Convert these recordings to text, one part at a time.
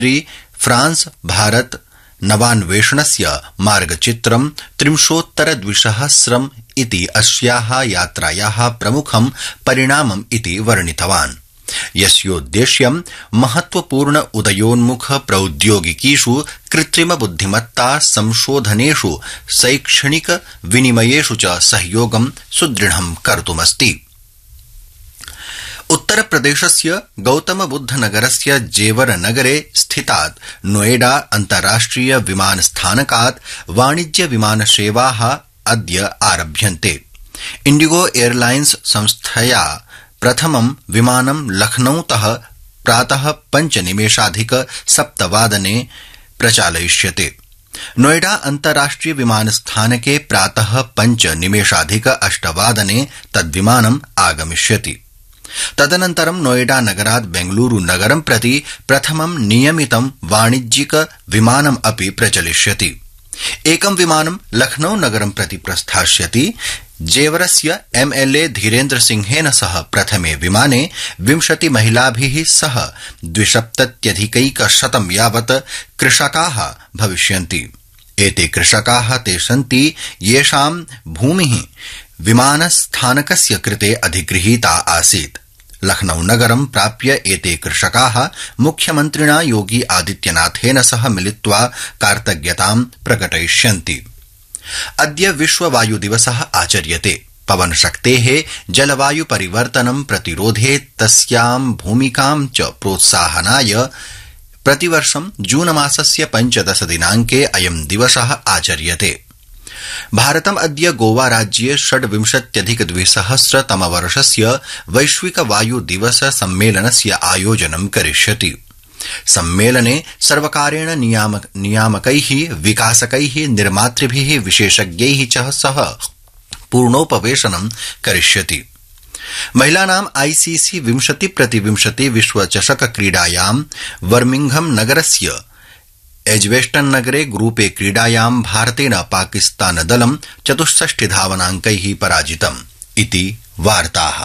France Bharat नवान्वेषणस्य मार्गचित्रं त्रिंशोत्तर द्विसहस्रम् इति अस्याः यात्रायाः प्रमुखं परिणामम् इति वर्णितवान् यस्योद्देश्यं महत्वपूर्ण उदयोन्मुख प्रौद्योगिकीषु कृत्रिम बुद्धिमत्ता संशोधनेषु शैक्षणिक विनिमयेषु च सहयोगं सुदृढं कर्तुमस्ति उत्तरप्रदेशस्य गौतमबुद्धनगरस्य जेवर नगरे स्थितात् नोएडा अन्ताराष्ट्रिय विमानस्थानकात् वाणिज्य विमानसेवाः अद्य आरभ्यन्ते इण्डिगो एयरलाइन्स संस्थया प्रथमं विमानं लखनऊतः प्रातः पञ्चनिमेषाधिक सप्तवादने प्रचालयिष्यते नोएडा अन्ताराष्ट्रिय विमानस्थानके प्रातः पञ्च निमेषाधिक अष्टवादने तद्विमानम् आगमिष्यति तदनन्तरं नोएडा नगरात् बेंगलूरू नगरं प्रति प्रथमं नियमितं वाणिज्यिक विमानम् अपि प्रचलिष्यति एकं विमानं लखनऊ नगरं प्रति प्रस्थास्यति जेवरस्य एमएलए धीरेन्द्र सिंहेन सह प्रथमे विमाने विंशति महिलाभि सह द्विसप्तत्यधिकैकशतं यावत् कृषका भविष्यन्ति एते कृषका ते सन्ति येषां भूमि विमानस्थानकस्य कृते अधिगृहीता आसीत् लखनऊ नगरं प्राप्य एते कृषका मुख्यमन्त्रिणा योगी आदित्यनाथेन सह मिलित्वा कार्तज्ञतां प्रकटयिष्यन्ति अद्य विश्व वायु दिवस आचर्यते पवनशक्ते जलवायु परिवर्तनं प्रतिरोधे तस्यां भूमिकां च प्रोत्साहनाय प्रतिवर्षं जूनमासस्य पञ्चदश दिनाङ्के अयं दिवस आचर्यते भारतम् अद्य गोवा राज्ये षड्विंशत्यधिक द्विसहस्र तमवर्षस्य वैश्विक वायु दिवस सम्मेलनस्य आयोजनं करिष्यति सम्मेलने सर्वकारेण नियामकै विकासकै निर्मातृभि विशेषज्ञै च सह पूर्णोपवेशनं करिष्यति महिलानां आईसीसी विंशति प्रति विंशति विश्वचषक क्रीडायां बर्मिंघम नगरस्य एज्वेस्टन नगरे ग्रुपे क्रीडायां भारतेन पाकिस्तानदलं चतुष्षष्टि धावनाङ्कै पराजितम् इति वार्ताः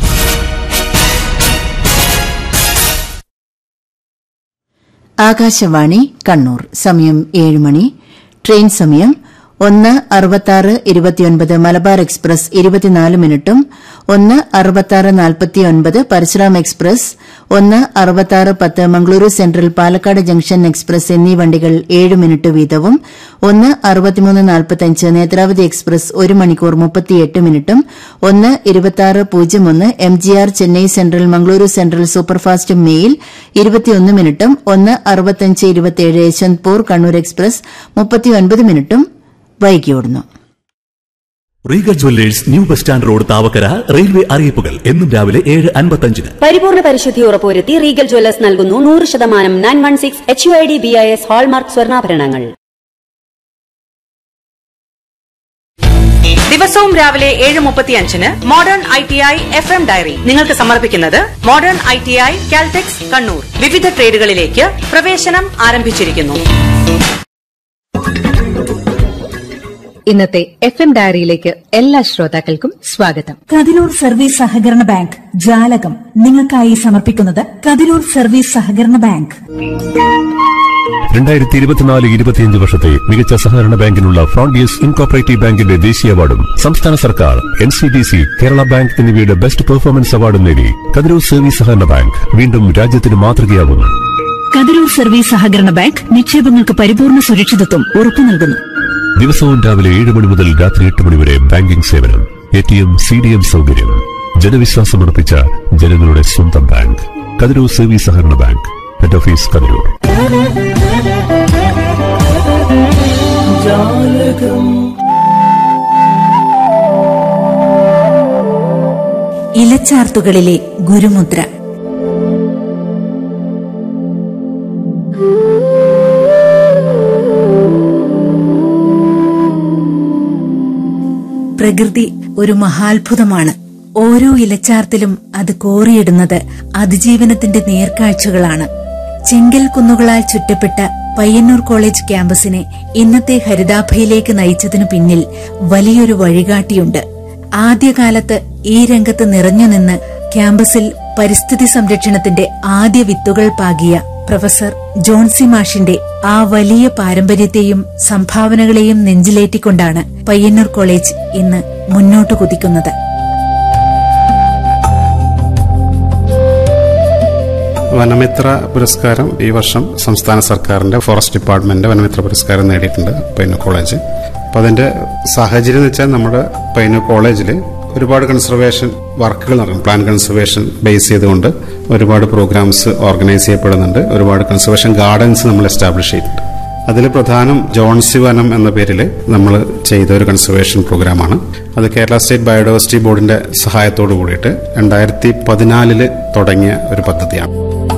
ആകാശവാണി കണ്ണൂർ സമയം ഏഴ് മണി ട്രെയിൻ സമയം ഒന്ന് അറുപത്താറ് ഇരുപത്തിയൊൻപത് മലബാർ എക്സ്പ്രസ് ഇരുപത്തിനാല് മിനിറ്റും ഒന്ന് അറുപത്താറ് നാൽപ്പത്തിയൊൻപത് പരശുറാം എക്സ്പ്രസ് ഒന്ന് അറുപത്താറ് പത്ത് Mangaluru central Palakkad junction express എന്നീ വണ്ടികൾ ഏഴ് മിനിറ്റ് വീതവും ഒന്ന് അറുപത്തിമൂന്ന് നാൽപ്പത്തഞ്ച് നേത്രാവതി എക്സ്പ്രസ് ഒരു മണിക്കൂർ മുപ്പത്തിയെട്ട് മിനിറ്റും ഒന്ന് ഇരുപത്തിയാറ് പൂജ്യം ഒന്ന് M G R Chennai central Mangaluru central superfast mail ഇരുപത്തിയൊന്ന് മിനിറ്റും ഒന്ന് അറുപത്തഞ്ച് ഇരുപത്തിയേഴ് യശ്വന്ത്പൂർ കണ്ണൂർ എക്സ്പ്രസ് മുപ്പത്തിയൊൻപത് മിനിറ്റും വൈകിയോടുന്നു Regal jewellers new bus stand road Thavakkara railway അറിയിപ്പുകൾ എന്നും രാവിലെ ഏഴ് അൻപത്തഞ്ചിന് പരിപൂർണ പരിശുദ്ധി ഉറപ്പുവരുത്തി റീഗൽ ജ്വല്ലേഴ്സ് നൽകുന്നു നൂറ് ശതമാനം nine one six H U I D B I S hallmark സ്വർണ്ണാഭരണങ്ങൾ ദിവസവും രാവിലെ ഏഴ് മുപ്പത്തിയഞ്ചിന് modern I T I F M diary നിങ്ങൾക്ക് സമർപ്പിക്കുന്നത് modern I T I Caltex Kannur വിവിധ ട്രേഡുകളിലേക്ക് പ്രവേശനം ആരംഭിച്ചിരിക്കുന്നു ഇന്നത്തെ എഫ് എം ഡയറിയിലേക്ക് എല്ലാ ശ്രോതാക്കൾക്കും സ്വാഗതം കതിരൂർ സർവീസ് സഹകരണ ബാങ്ക് ജാലകം നിങ്ങൾക്കായി സമർപ്പിക്കുന്നത് കതിരൂർ സർവീസ് സഹകരണ ബാങ്ക് രണ്ടായിരത്തി ഇരുപത്തിനാല് ഇരുപത്തിയഞ്ച് വർഷത്തെ മികച്ച സഹകരണ ബാങ്കിനുള്ള ഫ്രോണ്ടിയസ് ഇൻകോപ്പറേറ്റീവ് ബാങ്കിന്റെ ദേശീയ അവാർഡും സംസ്ഥാന സർക്കാർ N C D C Kerala bank എന്നിവയുടെ ബെസ്റ്റ് പെർഫോമൻസ് അവാർഡും നേടി കതിരൂർ സർവീസ് സഹകരണ ബാങ്ക് വീണ്ടും രാജ്യത്തിന് മാതൃകയാവുന്നു കതിരൂർ സർവീസ് സഹകരണ ബാങ്ക് നിക്ഷേപങ്ങൾക്ക് പരിപൂർണ സുരക്ഷിതത്വം ഉറപ്പു നൽകുന്നു ദിവസവും രാവിലെ ഏഴ് മണി മുതൽ രാത്രി എട്ട് മണി വരെ ബാങ്കിംഗ് സേവനം A T M C D M സൗകര്യം ജനവിശ്വാസമർപ്പിച്ച ജനങ്ങളുടെ സ്വന്തം ബാങ്ക് കതിരൂർ സർവീസ് സഹകരണ ബാങ്ക് ഹെഡ് ഓഫീസ് കതിരൂർ ഇലച്ചാർത്തുകളിലെ ഗുരുമുദ്ര പ്രകൃതി ഒരു മഹാത്ഭുതമാണ് ഓരോ ഇലച്ചാർത്തിലും അത് കോറിയിടുന്നത് അതിജീവനത്തിന്റെ നേർക്കാഴ്ചകളാണ് ചെങ്കൽ കുന്നുകളാൽ ചുറ്റപ്പെട്ട പയ്യന്നൂർ കോളേജ് ക്യാമ്പസിനെ ഇന്നത്തെ ഹരിതാഭയിലേക്ക് നയിച്ചതിനു പിന്നിൽ വലിയൊരു വഴികാട്ടിയുണ്ട് ആദ്യകാലത്ത് ഈ രംഗത്ത് നിറഞ്ഞുനിന്ന് ക്യാമ്പസിൽ പരിസ്ഥിതി സംരക്ഷണത്തിന്റെ ആദ്യ വിത്തുകൾ പാകിയ പ്രൊഫസർ ജോൺസി മാഷിന്റെ ആ വലിയ പാരമ്പര്യത്തെയും സംഭാവനകളെയും നെഞ്ചിലേറ്റിക്കൊണ്ടാണ് പയ്യന്നൂർ കോളേജ് ഇന്ന് മുന്നോട്ട് കുതിക്കുന്നത് വനമിത്ര പുരസ്കാരം ഈ വർഷം സംസ്ഥാന സർക്കാരിന്റെ ഫോറസ്റ്റ് ഡിപ്പാർട്ട്മെന്റ് വനമിത്ര പുരസ്കാരം നേടിയിട്ടുണ്ട് പൈനു കോളേജ് അപ്പോൾ അതിന്റെ സാഹചര്യം എന്ന് വെച്ചാൽ നമ്മുടെ പൈനു കോളേജിൽ ഒരുപാട് കൺസർവേഷൻ വർക്കുകൾ നടക്കും പ്ലാൻ കൺസർവേഷൻ ബേസ് ചെയ്തുകൊണ്ട് ഒരുപാട് പ്രോഗ്രാംസ് ഓർഗനൈസ് ചെയ്യപ്പെടുന്നുണ്ട് ഒരുപാട് കൺസർവേഷൻ ഗാർഡൻസ് നമ്മൾ എസ്റ്റാബ്ലിഷ് ചെയ്തിട്ടുണ്ട് അതിൽ പ്രധാനം ജോൺസി വനം എന്ന പേരിൽ നമ്മൾ ചെയ്ത ഒരു കൺസർവേഷൻ പ്രോഗ്രാമാണ് അത് കേരള സ്റ്റേറ്റ് ബയോഡൈവേഴ്സിറ്റി ബോർഡിന്റെ സഹായത്തോടു കൂടിയിട്ട് രണ്ടായിരത്തി പതിനാലില് തുടങ്ങിയ ഒരു പദ്ധതിയാണ്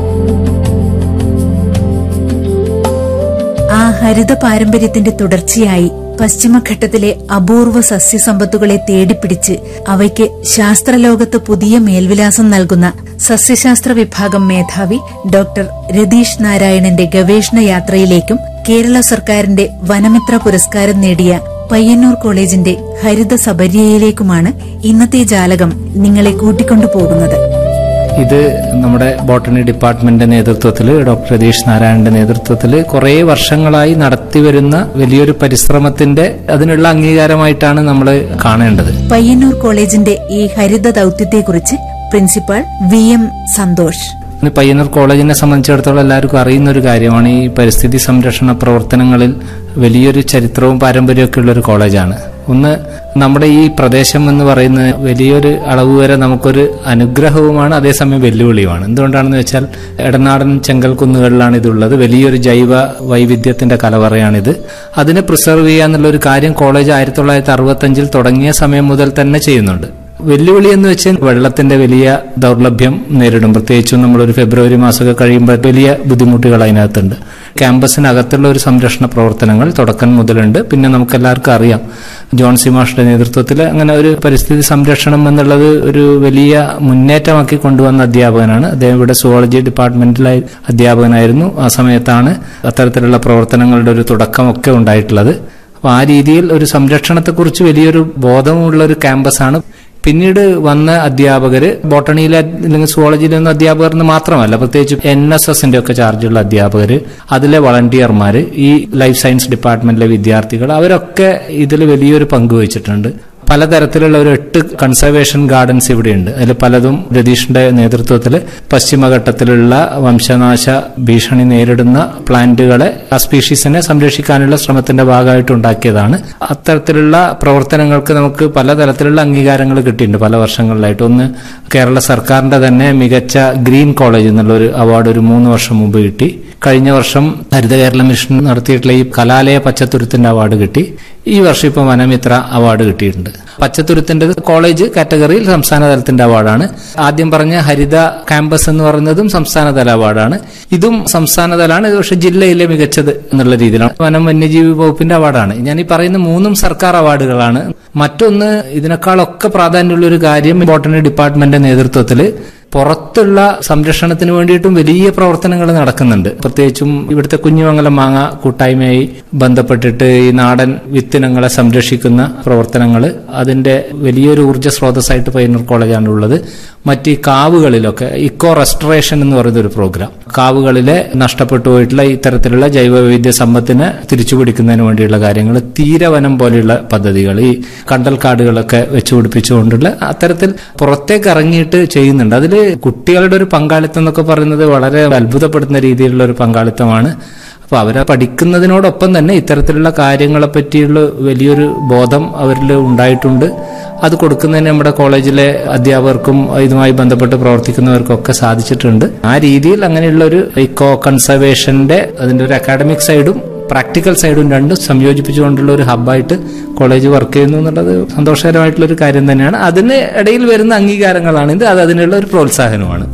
ആ ഹരിത പാരമ്പര്യത്തിന്റെ തുടർച്ചയായി പശ്ചിമഘട്ടത്തിലെ അപൂർവ സസ്യസമ്പത്തുകളെ തേടിപ്പിടിച്ച് അവയ്ക്ക് ശാസ്ത്രലോകത്ത് പുതിയ മേൽവിലാസം നൽകുന്ന സസ്യശാസ്ത്ര വിഭാഗം മേധാവി ഡോക്ടർ രതീഷ് നാരായണന്റെ ഗവേഷണ യാത്രയിലേക്കും കേരള സർക്കാരിന്റെ വനമിത്ര പുരസ്കാരം നേടിയ പയ്യന്നൂർ കോളേജിന്റെ ഹരിത സബര്യയിലേക്കുമാണ് ഇന്നത്തെ ജാലകം നിങ്ങളെ കൂട്ടിക്കൊണ്ടുപോകുന്നത് ഇത് നമ്മുടെ ബോട്ടണി ഡിപ്പാർട്ട്മെന്റിന്റെ നേതൃത്വത്തിൽ ഡോക്ടർ രതീഷ് നാരായണന്റെ നേതൃത്വത്തിൽ കുറേ വർഷങ്ങളായി നടത്തിവരുന്ന വലിയൊരു പരിശ്രമത്തിന്റെ അതിനുള്ള അംഗീകാരമായിട്ടാണ് നമ്മൾ കാണേണ്ടത് പയ്യന്നൂർ കോളേജിന്റെ ഈ ഹരിത ദൌത്യത്തെക്കുറിച്ച് പ്രിൻസിപ്പാൾ വി എം സന്തോഷ് ഇന്ന് പയ്യന്നൂർ കോളേജിനെ സംബന്ധിച്ചിടത്തോളം എല്ലാവർക്കും അറിയുന്ന ഒരു കാര്യമാണ് ഈ പരിസ്ഥിതി സംരക്ഷണ പ്രവർത്തനങ്ങളിൽ വലിയൊരു ചരിത്രവും പാരമ്പര്യമൊക്കെ ഉള്ള ഒരു കോളേജാണ് ഒന്ന് നമ്മുടെ ഈ പ്രദേശം എന്ന് പറയുന്നത് വലിയൊരു അളവ് വരെ നമുക്കൊരു അനുഗ്രഹവുമാണ് അതേസമയം വെല്ലുവിളിയുമാണ് എന്തുകൊണ്ടാണെന്ന് വെച്ചാൽ എടനാടൻ ചെങ്കൽ കുന്നുകളിലാണ് ഇതുള്ളത് വലിയൊരു ജൈവ വൈവിധ്യത്തിന്റെ കലവറയാണിത് അതിനെ പ്രിസർവ് ചെയ്യുക എന്നുള്ള ഒരു കാര്യം കോളേജ് ആയിരത്തി തൊള്ളായിരത്തി അറുപത്തഞ്ചിൽ തുടങ്ങിയ സമയം മുതൽ തന്നെ ചെയ്യുന്നുണ്ട് വെല്ലുവിളി എന്ന് വെച്ചാൽ വെള്ളത്തിന്റെ വലിയ ദൗർലഭ്യം നേരിടും പ്രത്യേകിച്ചും നമ്മളൊരു ഫെബ്രുവരി മാസമൊക്കെ കഴിയുമ്പോൾ വലിയ ബുദ്ധിമുട്ടുകൾ അതിനകത്തുണ്ട് ക്യാമ്പസിനകത്തുള്ള ഒരു സംരക്ഷണ പ്രവർത്തനങ്ങൾ തുടക്കം മുതലുണ്ട് പിന്നെ നമുക്ക് എല്ലാവർക്കും അറിയാം ജോൺ സിമാഷിന്റെ നേതൃത്വത്തിൽ അങ്ങനെ ഒരു പരിസ്ഥിതി സംരക്ഷണം എന്നുള്ളത് ഒരു വലിയ മുന്നേറ്റമാക്കി കൊണ്ടുവന്ന അധ്യാപകനാണ് അദ്ദേഹം ഇവിടെ സുവോളജി ഡിപ്പാർട്ട്മെന്റിലായി അധ്യാപകനായിരുന്നു ആ സമയത്താണ് അത്തരത്തിലുള്ള പ്രവർത്തനങ്ങളുടെ ഒരു തുടക്കമൊക്കെ ഉണ്ടായിട്ടുള്ളത് അപ്പോൾ ആ രീതിയിൽ ഒരു സംരക്ഷണത്തെക്കുറിച്ച് വലിയൊരു ബോധമുള്ള ഒരു ക്യാമ്പസാണ് പിന്നീട് വന്ന അധ്യാപകര് ബോട്ടണിയിലെ അല്ലെങ്കിൽ സുവോളജിയിലെ ഒന്നും അധ്യാപകർ എന്ന് മാത്രമല്ല പ്രത്യേകിച്ച് എൻ എസ് എസിന്റെ ഒക്കെ ചാർജുള്ള അധ്യാപകര് അതിലെ വളണ്ടിയർമാര് ഈ ലൈഫ് സയൻസ് ഡിപ്പാർട്ട്മെന്റിലെ വിദ്യാർത്ഥികൾ അവരൊക്കെ ഇതിൽ വലിയൊരു പങ്ക് വഹിച്ചിട്ടുണ്ട് പലതരത്തിലുള്ള ഒരു എട്ട് കൺസർവേഷൻ ഗാർഡൻസ് ഇവിടെയുണ്ട് അതിൽ പലതും രതീഷിന്റെ നേതൃത്വത്തിൽ പശ്ചിമഘട്ടത്തിലുള്ള വംശനാശ ഭീഷണി നേരിടുന്ന പ്ലാന്റുകളെ ആ സ്പീഷീസിനെ സംരക്ഷിക്കാനുള്ള ശ്രമത്തിന്റെ ഭാഗമായിട്ട് ഉണ്ടാക്കിയതാണ് അത്തരത്തിലുള്ള പ്രവർത്തനങ്ങൾക്ക് നമുക്ക് പലതരത്തിലുള്ള അംഗീകാരങ്ങൾ കിട്ടിയിട്ടുണ്ട് പല വർഷങ്ങളിലായിട്ട് ഒന്ന് കേരള സർക്കാരിന്റെ തന്നെ മികച്ച ഗ്രീൻ കോളേജ് എന്നുള്ള ഒരു അവാർഡ് ഒരു മൂന്ന് വർഷം മുമ്പ് കിട്ടി കഴിഞ്ഞ വർഷം ഹരിത കേരള മിഷൻ നടത്തിയിട്ടുള്ള ഈ കലാലയ പച്ചത്തുരുത്തിന്റെ അവാർഡ് കിട്ടി ഈ വർഷം ഇപ്പം വനമിത്ര അവാർഡ് കിട്ടിയിട്ടുണ്ട് പച്ചത്തുരുത്തിന്റെ കോളേജ് കാറ്റഗറിയിൽ സംസ്ഥാന തലത്തിന്റെ അവാർഡാണ് ആദ്യം പറഞ്ഞ ഹരിത ക്യാമ്പസ് എന്ന് പറയുന്നതും സംസ്ഥാനതല അവാർഡാണ് ഇതും സംസ്ഥാനതലാണ് പക്ഷെ ജില്ലയിലെ മികച്ചത് എന്നുള്ള രീതിയിലാണ് വനം വന്യജീവി വകുപ്പിന്റെ അവാർഡാണ് ഞാൻ ഈ പറയുന്ന മൂന്നും സർക്കാർ അവാർഡുകളാണ് മറ്റൊന്ന് ഇതിനേക്കാളൊക്കെ പ്രാധാന്യമുള്ള ഒരു കാര്യം ബോട്ടണി ഡിപ്പാർട്ട്മെന്റ് നേതൃത്വത്തിൽ പുറത്തുള്ള സംരക്ഷണത്തിന് വേണ്ടിയിട്ടും വലിയ പ്രവർത്തനങ്ങൾ നടക്കുന്നുണ്ട് പ്രത്യേകിച്ചും ഇവിടുത്തെ കുഞ്ഞുമംഗലം മാങ്ങ കൂട്ടായ്മയായി ബന്ധപ്പെട്ടിട്ട് ഈ നാടൻ വിത്തിനങ്ങളെ സംരക്ഷിക്കുന്ന പ്രവർത്തനങ്ങൾ അതിന്റെ വലിയൊരു ഊർജ്ജ സ്രോതസ്സായിട്ട് പയ്യന്നൂർ കോളേജാണ് ഉള്ളത് മറ്റ് ഈ കാവുകളിലൊക്കെ ഇക്കോ റെസ്റ്റോറേഷൻ എന്ന് പറയുന്ന ഒരു പ്രോഗ്രാം കാവുകളിലെ നഷ്ടപ്പെട്ടു പോയിട്ടുള്ള ഇത്തരത്തിലുള്ള ജൈവവൈവിധ്യ സമ്പത്തിനെ തിരിച്ചുപിടിക്കുന്നതിന് വേണ്ടിയുള്ള കാര്യങ്ങൾ തീരവനം പോലെയുള്ള പദ്ധതികൾ ഈ കണ്ടൽക്കാടുകളൊക്കെ വെച്ചുപിടിപ്പിച്ചുകൊണ്ടുള്ള അത്തരത്തിൽ പുറത്തേക്ക് ഇറങ്ങിയിട്ട് ചെയ്യുന്നുണ്ട് അതിൽ കുട്ടികളുടെ ഒരു പങ്കാളിത്തം എന്നൊക്കെ പറയുന്നത് വളരെ അത്ഭുതപ്പെടുന്ന രീതിയിലുള്ള ഒരു പങ്കാളിത്തമാണ് അപ്പോൾ അവരെ പഠിക്കുന്നതിനോടൊപ്പം തന്നെ ഇത്തരത്തിലുള്ള കാര്യങ്ങളെ പറ്റിയുള്ള വലിയൊരു ബോധം അവരിൽ ഉണ്ടായിട്ടുണ്ട് അത് കൊടുക്കുന്നതിന് നമ്മുടെ കോളേജിലെ അധ്യാപകർക്കും ഇതുമായി ബന്ധപ്പെട്ട് പ്രവർത്തിക്കുന്നവർക്കൊക്കെ സാധിച്ചിട്ടുണ്ട് ആ രീതിയിൽ അങ്ങനെയുള്ള ഒരു ഇക്കോ കൺസർവേഷന്റെ അതിന്റെ ഒരു അക്കാഡമിക് സൈഡും പ്രാക്ടിക്കൽ സൈഡും രണ്ടും സംയോജിപ്പിച്ചുകൊണ്ടുള്ള ഒരു ഹബ്ബായിട്ട് കോളേജ് വർക്ക് ചെയ്യുന്നു എന്നുള്ളത് സന്തോഷകരമായിട്ടുള്ള ഒരു കാര്യം തന്നെയാണ് അതിന് ഇടയിൽ വരുന്ന അംഗീകാരങ്ങളാണ് ഇത് അത് അതിനുള്ള ഒരു പ്രോത്സാഹനമാണ്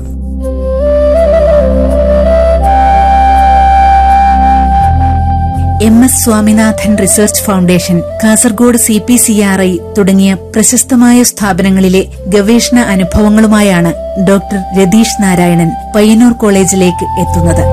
M S Swaminathan research foundation Kasaragod C P C R I തുടങ്ങിയ പ്രശസ്തമായ സ്ഥാപനങ്ങളിലെ ഗവേഷണ അനുഭവങ്ങളുമായാണ് ഡോക്ടർ രതീഷ് നാരായണൻ പയ്യന്നൂർ കോളേജിലേക്ക് എത്തുന്നത്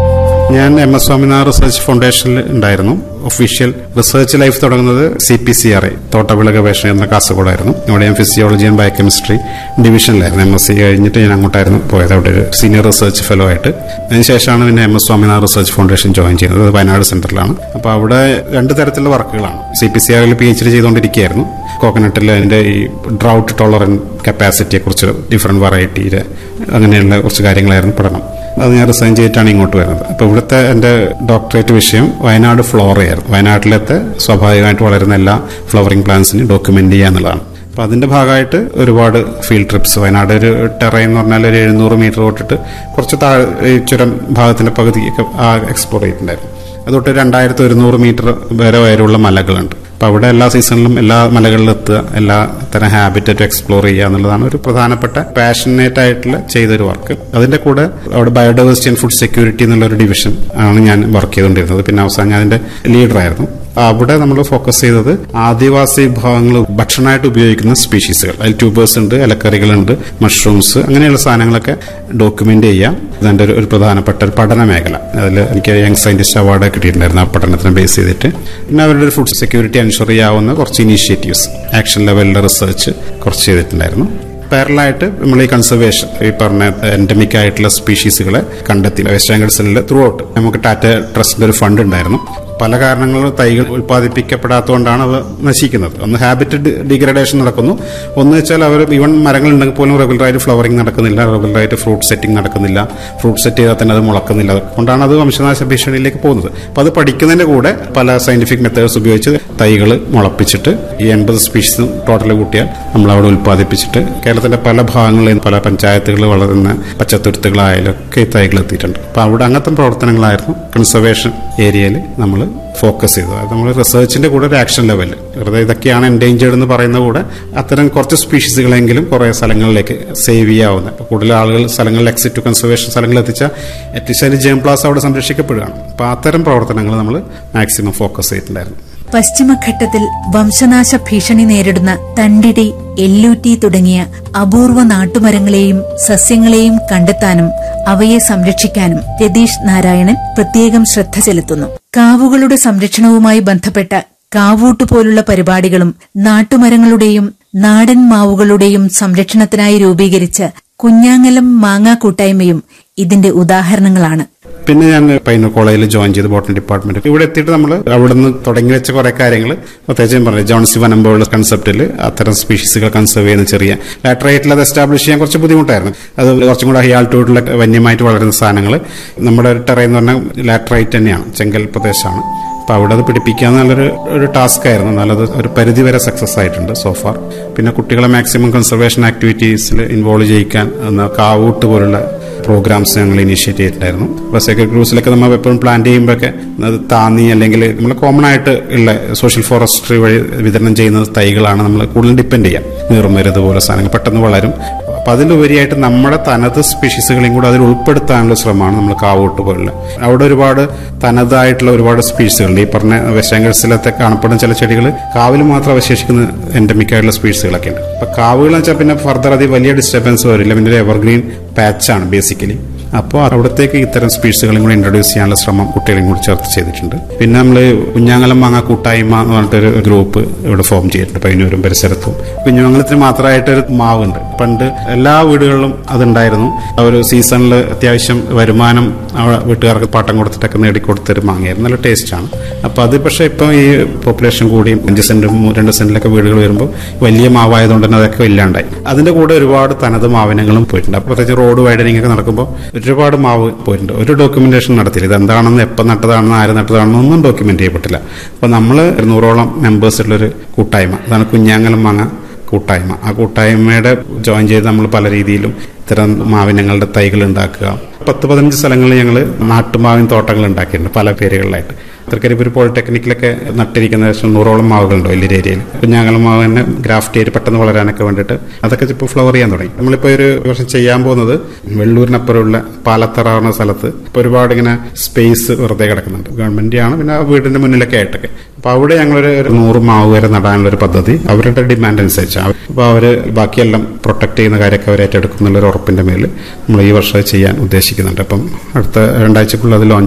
ഞാൻ എം എസ് സ്വാമിനാഥൻ റിസർച്ച് ഫൗണ്ടേഷനിൽ ഉണ്ടായിരുന്നു ഒഫീഷ്യൽ റിസർച്ച് ലൈഫ് തുടങ്ങുന്നത് C P C R I തോട്ടവിള ഗവേഷണ എന്ന കാസർഗോഡായിരുന്നു അവിടെ ഞാൻ ഫിസിയോളജി ആൻഡ് ബയോകെമിസ്ട്രി ഡിവിഷനിലായിരുന്നു എം എസ് സി കഴിഞ്ഞിട്ട് ഞാൻ അങ്ങോട്ടായിരുന്നു പോയത് അവിടെ ഒരു സീനിയർ റിസർച്ച് ഫെലോ ആയിട്ട് അതിനുശേഷമാണ് പിന്നെ M S Swaminathan research foundation join ചെയ്യുന്നത് അത് വയനാട് സെന്ററിലാണ് അപ്പോൾ അവിടെ രണ്ട് തരത്തിലുള്ള വർക്കുകളാണ് സി പി സി ആറിൽ പി എച്ച് ഡി ചെയ്തുകൊണ്ടിരിക്കുകയായിരുന്നു കോക്കനട്ടിൽ അതിൻ്റെ ഈ ഡ്രൗട്ട് ടോളറൻ കപ്പാസിറ്റിയെ കുറിച്ച് ഡിഫറെൻറ്റ് വെറൈറ്റിയുടെ അങ്ങനെയുള്ള കുറച്ച് കാര്യങ്ങളായിരുന്നു പഠനം അത് ഞാൻ റിസൈൻ ചെയ്തിട്ടാണ് ഇങ്ങോട്ട് വരുന്നത് അപ്പോൾ ഇവിടുത്തെ എൻ്റെ ഡോക്ടറേറ്റ് വിഷയം വയനാട് ഫ്ലോറയായിരുന്നു വയനാട്ടിലത്തെ സ്വാഭാവികമായിട്ട് വളരുന്ന എല്ലാ ഫ്ലവറിംഗ് പ്ലാന്റ്സിനും ഡോക്യുമെന്റ് ചെയ്യുക എന്നുള്ളതാണ് അപ്പോൾ അതിന്റെ ഭാഗമായിട്ട് ഒരുപാട് ഫീൽഡ് ട്രിപ്സ് വയനാട് ഒരു ടെറൈൻ എന്ന് പറഞ്ഞാൽ ഒരു എഴുന്നൂറ് മീറ്റർ തൊട്ടിട്ട് കുറച്ച് താഴെ ഈ ചുരം ഭാഗത്തിന്റെ പകുതിയൊക്കെ എക്സ്പ്ലോർ ചെയ്തിട്ടുണ്ടായിരുന്നു അതൊട്ട് രണ്ടായിരത്തി ഒരുന്നൂറ് മീറ്റർ വരെ ഉയരമുള്ള മലകളുണ്ട് അപ്പൊ അവിടെ എല്ലാ സീസണിലും എല്ലാ മലകളിലും എത്തുക എല്ലാ തരം ഹാബിറ്ററ്റും എക്സ്പ്ലോർ ചെയ്യുക എന്നുള്ളതാണ് ഒരു പ്രധാനപ്പെട്ട പാഷനേറ്റ് ആയിട്ടുള്ള ചെയ്തൊരു വർക്ക് അതിന്റെ കൂടെ അവിടെ ബയോഡൈവേഴ്സിറ്റി ആൻഡ് ഫുഡ് സെക്യൂരിറ്റി എന്നുള്ള ഒരു ഡിവിഷൻ ആണ് ഞാൻ വർക്ക് ചെയ്തുകൊണ്ടിരുന്നത് പിന്നെ അവസാനം ഞാൻ അതിന്റെ ലീഡറായിരുന്നു അവിടെ നമ്മൾ ഫോക്കസ് ചെയ്തത് ആദിവാസി വിഭാഗങ്ങൾ ഭക്ഷണമായിട്ട് ഉപയോഗിക്കുന്ന സ്പീഷീസുകൾ അതിൽ ട്യൂബേഴ്സ് ഉണ്ട് ഇലക്കറികളുണ്ട് മഷ്റൂംസ് അങ്ങനെയുള്ള സാധനങ്ങളൊക്കെ ഡോക്യുമെന്റ് ചെയ്യാം ഇതിന്റെ ഒരു ഒരു പ്രധാനപ്പെട്ട ഒരു പഠന മേഖല അതിൽ എനിക്ക് യങ് സയന്റിസ്റ്റ് അവാർഡ് കിട്ടിയിട്ടുണ്ടായിരുന്നു ആ പഠനത്തിനെ ബേസ് ചെയ്തിട്ട് പിന്നെ അവരുടെ ഒരു ഫുഡ് സെക്യൂരിറ്റി എൻഷുർ ചെയ്യാവുന്ന കുറച്ച് ഇനീഷ്യേറ്റീവ്സ് ആക്ഷൻ ലെവലിലെ റിസർച്ച് കുറച്ച് ചെയ്തിട്ടുണ്ടായിരുന്നു പാരലായിട്ട് നമ്മൾ ഈ കൺസർവേഷൻ ഈ പറഞ്ഞ എൻഡമിക് ആയിട്ടുള്ള സ്പീഷീസുകളെ കണ്ടെത്തി വെസ്റ്റ് ബംഗാൾ ത്രൂ ഔട്ട് നമുക്ക് ടാറ്റ ട്രസ്റ്റിന്റെ ഒരു ഫണ്ട് ഉണ്ടായിരുന്നു പല കാരണങ്ങളും തൈകൾ ഉൽപ്പാദിപ്പിക്കപ്പെടാത്തതുകൊണ്ടാണ് അവ നശിക്കുന്നത് ഒന്ന് ഹാബിറ്റ് ഡിഗ്രഡേഷൻ നടക്കുന്നു ഒന്ന് വെച്ചാൽ അവർ ഈവൻ മരങ്ങൾ ഉണ്ടെങ്കിൽ പോലും റെഗുലറായിട്ട് ഫ്ലവറിംഗ് നടക്കുന്നില്ല റെഗുലറായിട്ട് ഫ്രൂട്ട് സെറ്റിംഗ് നടക്കുന്നില്ല ഫ്രൂട്ട് സെറ്റ് ചെയ്താൽ തന്നെ അത് മുളക്കുന്നില്ല അതുകൊണ്ടാണ് അത് വംശനാശ ഭീഷണിയിലേക്ക് പോകുന്നത് അപ്പോൾ അത് പഠിക്കുന്നതിന്റെ കൂടെ പല സയന്റിഫിക് മെത്തേഡ്സ് ഉപയോഗിച്ച് തൈകൾ മുളപ്പിച്ചിട്ട് ഈ എൺപത് സ്പീഷീസ് ടോട്ടൽ കൂട്ടിയാൽ നമ്മൾ അവിടെ ഉൽപ്പാദിപ്പിച്ചിട്ട് കേരളത്തിന്റെ പല ഭാഗങ്ങളിൽ പല പഞ്ചായത്തുകൾ വളരുന്ന പച്ചത്തുരുത്തുകളായാലും ഒക്കെ ഈ തൈകൾ എത്തിയിട്ടുണ്ട് അപ്പോൾ അവിടെ അങ്ങനത്തെ പ്രവർത്തനങ്ങളായിരുന്നു കൺസർവേഷൻ ഏരിയയിൽ നമ്മൾ ഫോക്കസ് ചെയ്തത് അത് നമ്മൾ റിസർച്ചിന്റെ കൂടെ ഒരു ആക്ഷൻ ലെവൽ വെറുതെ ഇതൊക്കെയാണ് എൻഡേഞ്ചേർഡ് എന്ന് പറയുന്ന കൂടെ അത്തരം കുറച്ച് സ്പീഷീസുകളെങ്കിലും കുറേ സ്ഥലങ്ങളിലേക്ക് സേവ് ചെയ്യാവുന്ന അപ്പോൾ കൂടുതൽ ആളുകൾ സ്ഥലങ്ങളിൽ എക്സിറ്റ് ടു കൺസർവേഷൻ സ്ഥലങ്ങളിൽ എത്തിച്ചാൽ അറ്റ്ലീസ്റ്റ് അതിന് ജേം പ്ലാസ് അവിടെ സംരക്ഷിക്കപ്പെടുകയാണ് അപ്പോൾ അത്തരം പ്രവർത്തനങ്ങൾ നമ്മൾ മാക്സിമം ഫോക്കസ് ചെയ്തിട്ടുണ്ടായിരുന്നു പശ്ചിമഘട്ടത്തിൽ വംശനാശ ഭീഷണി നേരിടുന്ന തണ്ടിടി എല്ലൂറ്റി തുടങ്ങിയ അപൂർവ നാട്ടുമരങ്ങളെയും സസ്യങ്ങളെയും കണ്ടെത്താനും അവയെ സംരക്ഷിക്കാനും രതീഷ് നാരായണൻ പ്രത്യേകം ശ്രദ്ധ ചെലുത്തുന്നു കാവുകളുടെ സംരക്ഷണവുമായി ബന്ധപ്പെട്ട കാവൂട്ട് പോലുള്ള പരിപാടികളും നാട്ടുമരങ്ങളുടെയും നാടൻ മാവുകളുടെയും സംരക്ഷണത്തിനായി രൂപീകരിച്ച കുഞ്ഞാങ്ങലം മാങ്ങാ കൂട്ടായ്മയും ഇതിന്റെ ഉദാഹരണങ്ങളാണ് പിന്നെ ഞാൻ പൈനൂർ കോളേജിൽ ജോയിൻ ചെയ്ത് ബോട്ടണി ഡിപ്പാർട്ട്മെന്റ് ഇവിടെ എത്തിയിട്ട് നമ്മൾ അവിടെ നിന്ന് തുടങ്ങി വെച്ച കുറെ കാര്യങ്ങൾ പ്രത്യേകിച്ച് ഞാൻ പറഞ്ഞു ജോൺസി വനമ്പോളുടെ കൺസെപ്റ്റിൽ അത്തരം സ്പീഷീസുകൾ കൺസർവ് ചെയ്യുന്ന ചെറിയ ലാറ്ററേറ്റിൽ അത് എസ്റ്റാബ്ലിഷ് ചെയ്യാൻ കുറച്ച് ബുദ്ധിമുട്ടായിരുന്നു അത് കുറച്ചും കൂടെ ഹൈ ആൾട്ടിറ്റ്യൂഡിലെ വന്യമായിട്ട് വളരുന്ന സാധനങ്ങൾ നമ്മുടെ ഒരു ടെറൈൻ എന്ന് പറഞ്ഞാൽ ലാറ്ററൈറ്റ് തന്നെയാണ് ചെങ്കൽ പ്രദേശമാണ് അപ്പോൾ അവിടെ അത് പിടിപ്പിക്കുക എന്നുള്ളൊരു ഒരു ടാസ്ക് ആയിരുന്നു എന്നാലത് ഒരു പരിധി വരെ സക്സസ് ആയിട്ടുണ്ട് സോഫാർ പിന്നെ കുട്ടികളെ മാക്സിമം കൺസർവേഷൻ ആക്ടിവിറ്റീസിൽ ഇൻവോൾവ് ചെയ്യിക്കാൻ എന്ന കാവൂട്ട് പോലുള്ള പ്രോഗ്രാംസ് ഞങ്ങൾ ഇനിഷ്യേറ്റ് ചെയ്തിട്ടുണ്ടായിരുന്നു അപ്പോൾ സെക്രട്ടറി ക്രൂസിലൊക്കെ നമ്മൾ എപ്പോഴും പ്ലാൻ ചെയ്യുമ്പോഴൊക്കെ അത് താന്നി അല്ലെങ്കിൽ നമ്മൾ കോമൺ ആയിട്ട് ഉള്ള സോഷ്യൽ ഫോറസ്ട്രി വഴി വിതരണം ചെയ്യുന്ന തൈകളാണ് നമ്മൾ കൂടുതൽ ഡിപ്പെൻഡ് ചെയ്യുക നീർമരുത് പോലെ സാധനങ്ങൾ പെട്ടെന്ന് വളരും അപ്പൊ അതിലുപരിയായിട്ട് നമ്മുടെ തനത് സ്പീഷീസുകളെയും കൂടെ അതിൽ ഉൾപ്പെടുത്താനുള്ള ശ്രമമാണ് നമ്മൾ കാവൂട്ട് പോലുള്ള അവിടെ ഒരുപാട് തനതായിട്ടുള്ള ഒരുപാട് സ്പീഷീസുകളുണ്ട് ഈ പറഞ്ഞ വെസ്റ്റാംഗൾസിലത്തെ കാണപ്പെടുന്ന ചില ചെടികൾ കാവിൽ മാത്രം അവശേഷിക്കുന്ന എൻഡമിക് ആയിട്ടുള്ള സ്പീഷീസുകളൊക്കെ ഉണ്ട് അപ്പൊ കാവുകൾ എന്ന് വെച്ചാൽ പിന്നെ ഫർദർ അതി വലിയ ഡിസ്റ്റർബൻസ് വരില്ല പിന്നെ ഒരു എവർഗ്രീൻ പാച്ചാണ് ബേസിക്കലി അപ്പോൾ അവിടത്തേക്ക് ഇത്തരം സ്പീഷീസുകളും കൂടി ഇൻട്രൊഡ്യൂസ് ചെയ്യാനുള്ള ശ്രമം കുട്ടികളെയും കൂടി ചേർത്ത് ചെയ്തിട്ടുണ്ട് പിന്നെ നമ്മൾ കുഞ്ഞാങ്ങലം മാങ്ങ കൂട്ടായ്മ എന്ന് പറഞ്ഞിട്ടൊരു ഗ്രൂപ്പ് ഇവിടെ ഫോം ചെയ്തിട്ടുണ്ട് പൈനൂരും പരിസരത്തും കുഞ്ഞുമംഗലത്തിന് മാത്രമായിട്ട് ഒരു മാവുണ്ട് പണ്ട് എല്ലാ വീടുകളിലും അതുണ്ടായിരുന്നു ആ ഒരു സീസണിൽ അത്യാവശ്യം വരുമാനം അവിടെ വീട്ടുകാർക്ക് പാട്ടം കൊടുത്തിട്ടൊക്കെ നേടിക്കൊടുത്തൊരു മാങ്ങയായിരുന്നു നല്ല ടേസ്റ്റാണ് അപ്പോൾ അത് പക്ഷേ ഇപ്പം ഈ പോപ്പുലേഷൻ കൂടി അഞ്ച് സെന്റും രണ്ട് സെന്റിലൊക്കെ വീടുകൾ വരുമ്പോൾ വലിയ മാവായതുകൊണ്ട് തന്നെ അതൊക്കെ ഇല്ലാണ്ടായി അതിന്റെ കൂടെ ഒരുപാട് തനത് മാവിനങ്ങളും പോയിട്ടുണ്ട് അപ്പോൾ പ്രത്യേകിച്ച് റോഡ് വൈഡനിങ് ഒക്കെ നടക്കുമ്പോൾ ഒരുപാട് മാവ് പോയിട്ടുണ്ട് ഒരു ഡോക്യുമെന്റേഷൻ നടത്തിയില്ല ഇത് എന്താണെന്ന് എപ്പോൾ നട്ടതാണെന്ന് ആര് നട്ടതാണെന്ന് ഒന്നും ഡോക്യുമെന്റ് ചെയ്യപ്പെട്ടില്ല അപ്പോൾ നമ്മൾ നൂറോളം മെമ്പേഴ്സ് ഉള്ളൊരു കൂട്ടായ്മ അതാണ് കുഞ്ഞാങ്ങലം മാങ്ങ കൂട്ടായ്മ ആ കൂട്ടായ്മയുടെ ജോയിൻ ചെയ്ത് നമ്മൾ പല രീതിയിലും ഇത്തരം മാവിനങ്ങളുടെ തൈകൾ ഉണ്ടാക്കുക പത്ത് പതിനഞ്ച് സ്ഥലങ്ങളിൽ ഞങ്ങൾ നാട്ടുമാവിൻ തോട്ടങ്ങൾ ഉണ്ടാക്കിയിട്ടുണ്ട് പല പേരുകളിലായിട്ട് തൃക്കരിപ്പൂർ പോളിടെക്നിക്കിലൊക്കെ നട്ടിരിക്കുന്ന ഏകദേശം നൂറോളം മാവുകളുണ്ട് വലിയൊരു ഏരിയയിൽ കുഞ്ഞാങ്ങളം മാവ് തന്നെ ഗ്രാഫ്റ്റ് ചെയ്ത് പെട്ടെന്ന് വളരാനൊക്കെ വേണ്ടിയിട്ട് അതൊക്കെ ഇപ്പോൾ ഫ്ലവർ ചെയ്യാൻ തുടങ്ങി നമ്മളിപ്പോൾ ഒരു വർഷം ചെയ്യാൻ പോകുന്നത് വെള്ളൂരിനപ്പുറമുള്ള പാലത്തറ എന്ന സ്ഥലത്ത് ഇപ്പോൾ ഒരുപാട് ഇങ്ങനെ സ്പേസ് വെറുതെ കിടക്കുന്നുണ്ട് ഗവൺമെന്റ് ആണ് പിന്നെ ആ വീടിന്റെ മുന്നിലൊക്കെ ആയിട്ടൊക്കെ അപ്പൊ അവിടെ ഞങ്ങളൊരു ഒരു നൂറ് മാവ് വരെ നടാനുള്ള ഒരു പദ്ധതി അവരുടെ ഡിമാൻഡ് അനുസരിച്ചാണ് അപ്പൊ അവര് ബാക്കിയെല്ലാം പ്രൊട്ടക്ട് ചെയ്യുന്ന കാര്യമൊക്കെ അവർ ഏറ്റെടുക്കുന്നുള്ള ഒരു ഉറപ്പിന്റെ മേൽ നമ്മൾ ഈ വർഷം ചെയ്യാൻ ഉദ്ദേശിക്കുന്നുണ്ട് അപ്പം അടുത്ത രണ്ടാഴ്ചക്കുള്ളിൽ അത് ലോഞ്ച് ചെയ്യും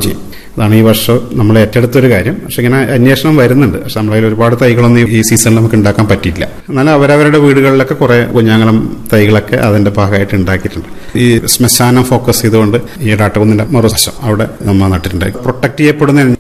അതാണ് ഈ വർഷം നമ്മൾ ഏറ്റെടുത്തൊരു കാര്യം പക്ഷെ ഇങ്ങനെ അന്വേഷണം വരുന്നുണ്ട് പക്ഷെ നമ്മളതിൽ ഒരുപാട് തൈകളൊന്നും ഈ സീസണിൽ നമുക്ക് ഉണ്ടാക്കാൻ പറ്റിയില്ല എന്നാലും അവരവരുടെ വീടുകളിലൊക്കെ കുറെ കുഞ്ഞാങ്ങളം തൈകളൊക്കെ അതിന്റെ ഭാഗമായിട്ട് ഉണ്ടാക്കിയിട്ടുണ്ട് ഈ ശ്മശാനം ഫോക്കസ് ചെയ്തുകൊണ്ട് ഈ ഇടാട്ടുകുന്നിന്റെ മറുവശം അവിടെ നമ്മൾ നട്ടിട്ടുണ്ട് പ്രൊട്ടക്ട് ചെയ്യപ്പെടുന്ന